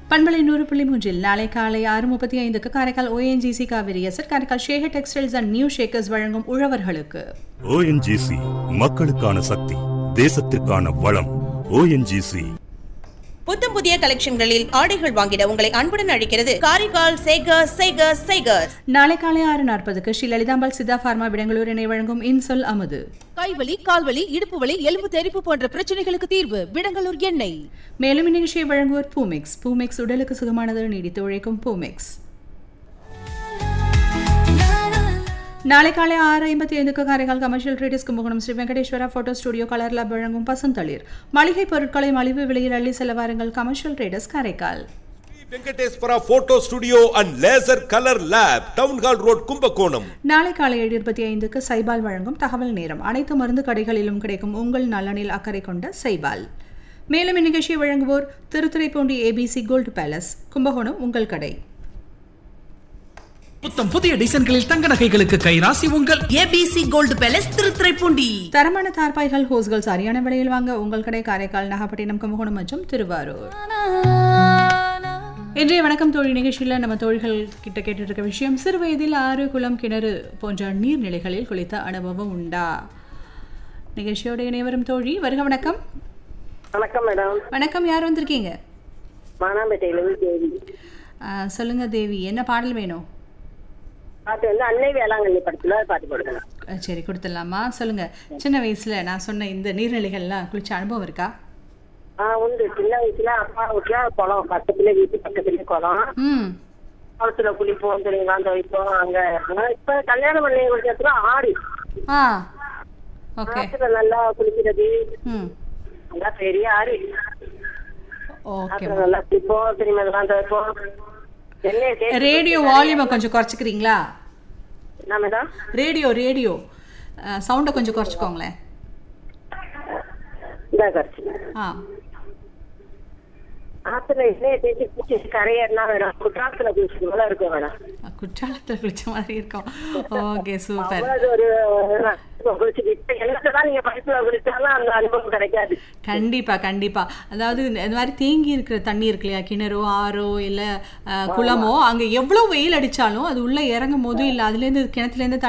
பண்பலை நூறு புள்ளி மூன்றில் நாளை காலை ஆறு முப்பத்தி ஐந்துக்கு காரைக்கால் ஓஎன்ஜிசி காவிரி எஸ்எர் Karaikal Shekar textiles and new Shekars வழங்கும் உழவர்களுக்கு ஓஎன்ஜிசி மக்களுக்கான சக்தி தேசத்திற்கான வளம் ஓஎன்ஜிசி புத்தம் புதிய கலெக்ஷன்களில் ஆடைகள் வாங்கிட உங்களை அன்புடன் அழைக்கிறது காரைக்கால் சேகர்ஸ் சேகர்ஸ் சேகர்ஸ் நாளை காலை ஆறு நாற்பதுக்கு ஸ்ரீ லலிதாம்பாள் சித்தா பார்மா விடங்களூர் இணை வழங்கும் இன்சொல் அமுது கைவலி கால்வலி இடுப்பு வலி எலும்பு தெறிப்பு போன்ற பிரச்சனைகளுக்கு தீர்வு விடங்கலூர் எண்ணெய் மேலும் இந்நிகழ்ச்சியை வழங்குவோர் பூமிக்ஸ் பூமிக்ஸ் உடலுக்கு சுகமானது நீடித்து உழைக்கும் பூமிக்ஸ் நாளை காலை ஆறு ஐம்பத்தி ஐந்துக்கு Karaikal commercial traders Kumbakonam Sri Venkateswara photo studio colour lab வழங்கும் பசந்தளிர் மளிகை பொருட்களை மலிவு விலையில் அள்ளி செல்ல வாருங்கள் commercial traders Karaikal Venkateswara photo studio and laser colour lab town hall road Kumbakonam நாளை காலை ஏழு இருபத்தி ஐந்துக்கு சைபால் வழங்கும் தகவல் நேரம் அனைத்து மருந்து கடைகளிலும் கிடைக்கும் உங்கள் நலனில் அக்கறை கொண்ட சைபால் மேலும் இந்நிகழ்ச்சியை வழங்குவோர் Thiruthuraipoondi ABC gold palace Kumbakonam உங்கள் கடை புத்தம் புதிய டிசைன்களில் தங்க நகைகளுக்கு கைராசி உங்கள் ஏபிசி கோல்டு பேலஸ் திருத்துறைப்பூண்டி தரமான தார்பாய்கள் ஹோஸ்கள் சரியான விலையில் வாங்க உங்கள் கடை காரைக்கால் நாகப்பட்டினம் கும்பகோணம் மற்றும் திருவாரூர் இன்றைய வணக்கம் தோழி நிகழ்ச்சியில் நம்ம தோழிகள் கிட்ட கேட்டுட்டு இருக்க விஷயம் சிறு வயதில் ஆறு குளம் கிணறு போன்ற நீர்நிலைகளில் குளித்த அனுபவம் உண்டா நிகழ்ச்சியோட இணைவரும் தோழி வருக வணக்கம் வணக்கம் மேடம் வணக்கம் யார் வந்திருக்கீங்க மானாம்பேட்டையிலிருந்து தேவி ஆ, சொல்லுங்க தேவி என்ன பாடல் வேணும் பாட்டு வந்து அன்னை வேளாங்கண்ணி படத்துல பாட்டு போடுங்க ஆ, சரி கொடுத்துடலாமா சொல்லுங்க சின்ன வயசுல நான் சொன்ன இந்த நீர்நிலைகள்லாம் குளிச்ச அனுபவம் இருக்கா ஆ உண்டு சின்ன வயசுல அப்பா வீட்டுல குளம் பக்கத்துல வீட்டு பக்கத்துல குளம் ம் குளத்துல குளிப்போம் துணிலாம் துவைப்போம் அங்க ஆனா இப்ப கல்யாணம் பண்ணி கொடுத்ததுல ஆறு ஆ ஓகே ஆத்துல நல்லா குளிக்கிறது ம் நல்லா பெரிய ஆறு ஓகே ஆத்துல நல்லா குளிப்போம் துணி எல்லாம் துவைப்போம் என்ன தேய்ச்சி- ரேடியோ வால்யூமை கொஞ்சம் குறைச்சிக்கிறீங்களா என்ன மேடம் ரேடியோ ரேடியோ சவுண்டை கொஞ்சம் குறைச்சிக்கோங்களேன் இந்த கரைச்சி ஆ ஆத்துல எண்ணெயை தேய்ச்சி குளிச்சு கரையேறினா மேடம் குற்றாலத்துல குளிச்சு போல இருக்கும் மேடம் குற்றாலத்தில் குளிச்ச மாதிரி இருக்கும் ஓகே சூப்பர் அவ்வளவு ஒரு குளிச்சு இப்ப என்னதான் நீங்க பக்கத்துல குளிச்சாலும் அந்த அனுபவம் கிடைக்காது கண்டிப்பா கண்டிப்பா அதாவது இந்த இந்த மாதிரி தேங்கி இருக்கிற தண்ணி இருக்கு இல்லையா கிணறோ ஆறோ இல்ல அஹ், குளமோ அங்க எவ்வளவு வெயில் அடிச்சாலும் அது உள்ள இறங்கும் போது இல்ல அதுல இருந்து கிணத்துல இருந்து